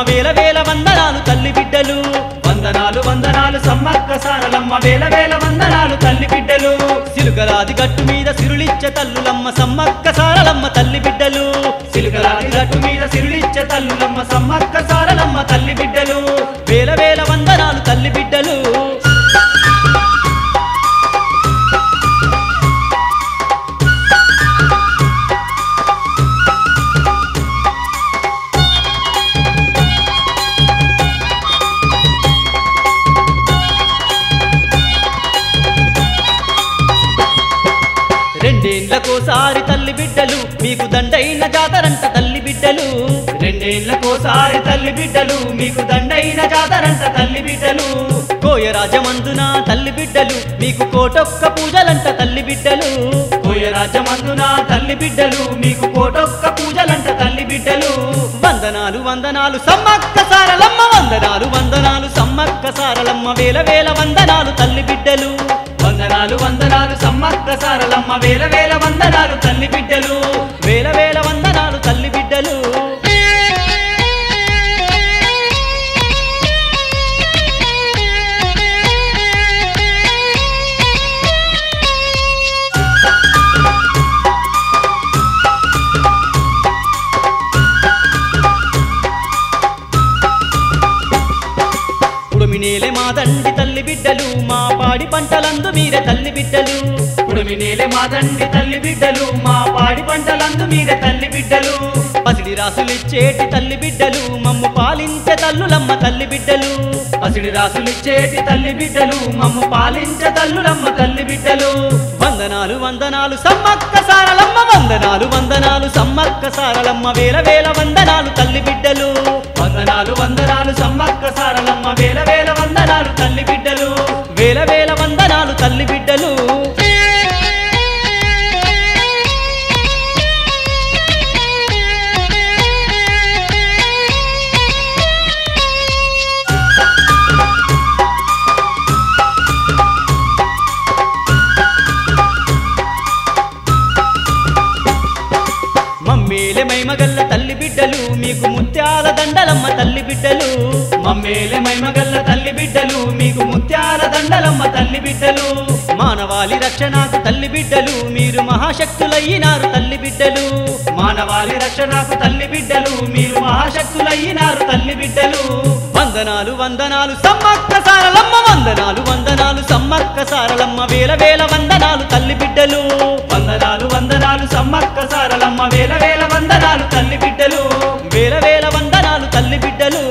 వేల వేల వందనాలు తల్లి బిడ్డలు వందనాలు వందనాలు సమ్మక్క సారలమ్మ వేల వేల వందనాలు తల్లి బిడ్డలు సిలుకలాది గట్టు మీద సిరులిచ్చ తల్లులమ్మ సమ్మక్క సారలమ్మ తల్లి బిడ్డలు సిలుకలాది గట్టు మీద సిరులిచ్చే తల్లులమ్మ సమ్మక్క సారలమ్మ తల్లి బిడ్డలు వేల వేల వందనాలు తల్లి బిడ్డలు రెండేండ్లకోసారి తల్లి బిడ్డలు మీకు దండైన జాతరంట తల్లి బిడ్డలు రెండేళ్లకోసారి తల్లి బిడ్డలు మీకు దండైన జాతరంట తల్లి బిడ్డలు కోయరాజమందున తల్లి బిడ్డలు మీకు కోటొక్క పూజలంట తల్లి బిడ్డలు కోయరాజమందున తల్లి బిడ్డలు మీకు కోటొక్క పూజలంట తల్లి బిడ్డలు వందనాలు వందనాలు సమ్మక్క సారలమ్మ వందనాలు వందనాలు సమ్మక్క సారలమ్మ వేల వేల వందనాలు తల్లి బిడ్డలు వందనాలు వందనాలు సమ్మక్క సారలమ్మ వేల వేల వందనాలు తల్లి బిడ్డలు వేల వేల వందనాలు తల్లి బిడ్డలు ఉడుమినేలే మా దండి తల్లి బిడ్డలు మా పాడి పంటలందు మీరే తల్లి బిడ్డలు ఉడిమి నేలే మా తండ్రి తల్లి బిడ్డలు మా పాడి పంటలందు మీరే తల్లి బిడ్డలు పసిడి రాసులిచ్చేటి తల్లి బిడ్డలు మమ్ము పాలించే తల్లులమ్మ తల్లి బిడ్డలు పసిడి రాసులిచ్చేటి తల్లి బిడ్డలు మమ్ము పాలించే తల్లులమ్మ తల్లి బిడ్డలు వందనాలు వందనాలు సమ్మక్క సారలమ్మ వందనాలు వందనాలు సమ్మక్క సారలమ్మ వేల వేల వందనాలు తల్లి బిడ్డలు వందనాలు వందనాలు సమ్మక్క సారలమ్మ వేల వేల వందనాలు తల్లి బిడ్డలు వేల వేల వందనాలు తల్లి బిడ్డలు మమ్మేలే మైమగల్ల తల్లి బిడ్డలు మీకు ముత్యాల దండలమ్మ తల్లి బిడ్డలు మమ్మేలే మైమగల్ల తల్లి బిడ్డలు మీకు ముత్యాల దండలమ్మ తల్లి బిడ్డలు మానవాళి రక్షణకు తల్లి బిడ్డలు మీరు మహాశక్తులయ్యినారు తల్లి బిడ్డలు మానవాళి రక్షణకు తల్లి బిడ్డలు మీరు మహాశక్తులయ్యినారు తల్లి బిడ్డలు వందనాలు వందనాలు సమ్మక్క సారలమ్మ వందనాలు వందనాలు సమ్మక్క సారలమ్మ వేల వేల వందనాలు తల్లి బిడ్డలు వందనాలు వందనాలు సమ్మక్క సారలమ్మ వేల వేల వందనాలు తల్లి బిడ్డలు వేల వేల వందనాలు తల్లి బిడ్డలు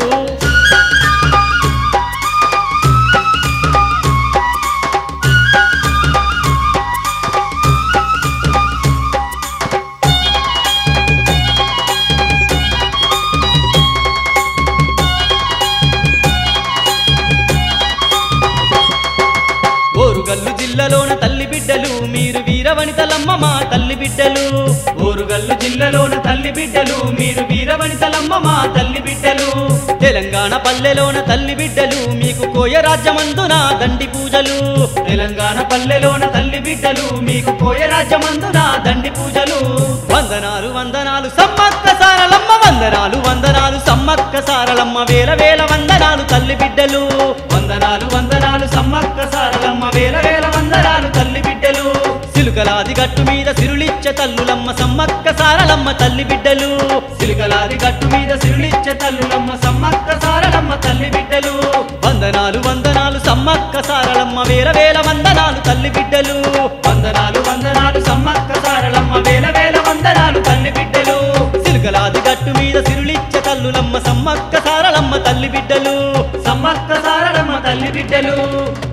ఓరుగల్లు జిల్లాలోన తల్లి బిడ్డలు మీరు వీరవనితలమ్మ మా తల్లి బిడ్డలు ఊరుగల్లు జిల్లాలోన తల్లి బిడ్డలు మీరు వీరవనితలమ్మ మా తల్లి బిడ్డలు తెలంగాణ పల్లెలోన తల్లి బిడ్డలు మీకు కోయ రాజ్యమందున దండి పూజలు తెలంగాణ పల్లెలోన తల్లి బిడ్డలు మీకు కోయ రాజ్యమందున దండి పూజలు వందనాలు వందనాలు సమ్మక్క సారలమ్మ వందనాలు వందనాలు సమ్మక్క సారలమ్మ వేల వేల వందనాలు తల్లి బిడ్డలు వందనాలు వందనాలు సమ్మక్క సారలమ్మ వేల వేల వందనాలు తల్లి బిడ్డలు సిలుకలాది గట్టు మీద సిరులిచ్చ తల్లులమ్మ సమ్మక్క సారలమ్మ తల్లి బిడ్డలు సిలికలాది గట్టు మీద సిరులిచ్చే తల్లులమ్మ సమ్మక్క సారలమ్మ తల్లి బిడ్డలు వందనాలు వందనాలు సమ్మక్క సారలమ్మ వేల వేల వందనాలు తల్లి బిడ్డలు వందనాలు వందనాలు సమ్మక్క సారలమ్మ వేల వేల వందనాలు తల్లి బిడ్డలు సిలుకలాది గట్టు మీద సిరులిచ్చ తల్లులమ్మ సమ్మక్క సారలమ్మ తల్లి బిడ్డలు సమ్మక్క సారలమ్మ తల్లి బిడ్డలు